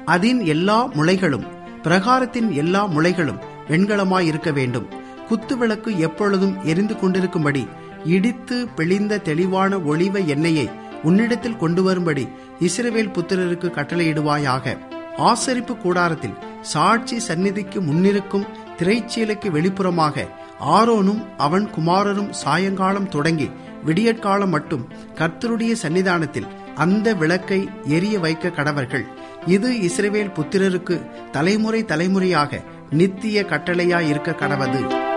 அதன் எல்லா முளைகளும் பிரகாரத்தின் எல்லா முளைகளும் வெண்கலமாய் இருக்க வேண்டும் குத்துவிளக்கு எப்பொழுதும் எரிந்து கொண்டிருக்கும்படி இடித்து பிழிந்த தெளிவான ஒளிவ எண்ணெயை உன்னிடத்தில் கொண்டு வரும்படி இஸ்ரவேல் புத்திரருக்கு கட்டளையிடுவாயாக ஆசரிப்பு கூடாரத்தில் சாட்சி சந்நிதிக்கு முன்னிருக்கும் திரைச்சீலைக்கு வெளிப்புறமாக ஆரோனும் அவன் குமாரரும் சாயங்காலம் தொடங்கி விடியற்காலம் மட்டும் கர்த்தருடைய சன்னிதானத்தில் அந்த விளக்கை எரிய வைக்க கடவர்கள் இது இஸ்ரவேல் புத்திரருக்கு தலைமுறை தலைமுறையாக நித்திய கட்டளையாயிருக்க கடவது